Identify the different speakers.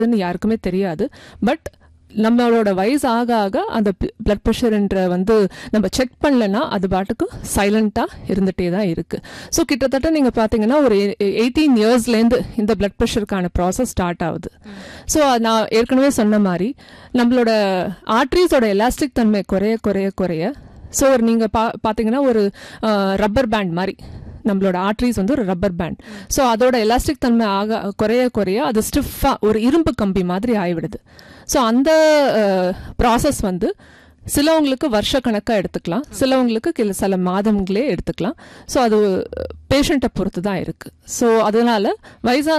Speaker 1: இருக்குதுன்னு யாருக்குமே தெரியாது பட் நம்மளோட வயசு ஆக ஆக அந்த பிளட் ப்ரெஷர்ன்ற வந்து நம்ம செக் பண்ணலன்னா அது பாட்டுக்கு சைலண்ட்டாக இருந்துகிட்டே தான் இருக்குது ஸோ கிட்டத்தட்ட நீங்கள் பார்த்தீங்கன்னா ஒரு எயிட்டீன் இயர்ஸ்லேருந்து இந்த பிளட் ப்ரெஷருக்கான ப்ராசஸ் ஸ்டார்ட் ஆகுது ஸோ நான் ஏற்கனவே சொன்ன மாதிரி நம்மளோட ஆர்ட்ரிஸோட எலாஸ்டிக் தன்மை குறைய குறைய குறைய ஸோ ஒரு நீங்கள் பா பார்த்தீங்கன்னா ஒரு ரப்பர் பேண்ட் மாதிரி நம்மளோட ஆர்ட்ரிஸ் வந்து ஒரு ரப்பர் பேண்ட் ஸோ அதோட எலாஸ்டிக் தன்மை ஆக குறைய குறைய அது ஸ்டிஃபாக ஒரு இரும்பு கம்பி மாதிரி ஆகிவிடுது ஸோ அந்த ப்ராசஸ் வந்து சிலவங்களுக்கு வருஷ கணக்காக எடுத்துக்கலாம் சிலவங்களுக்கு கில சில மாதங்களே எடுத்துக்கலாம் ஸோ அது பேஷண்ட்டை பொறுத்து தான் இருக்குது ஸோ அதனால வயசான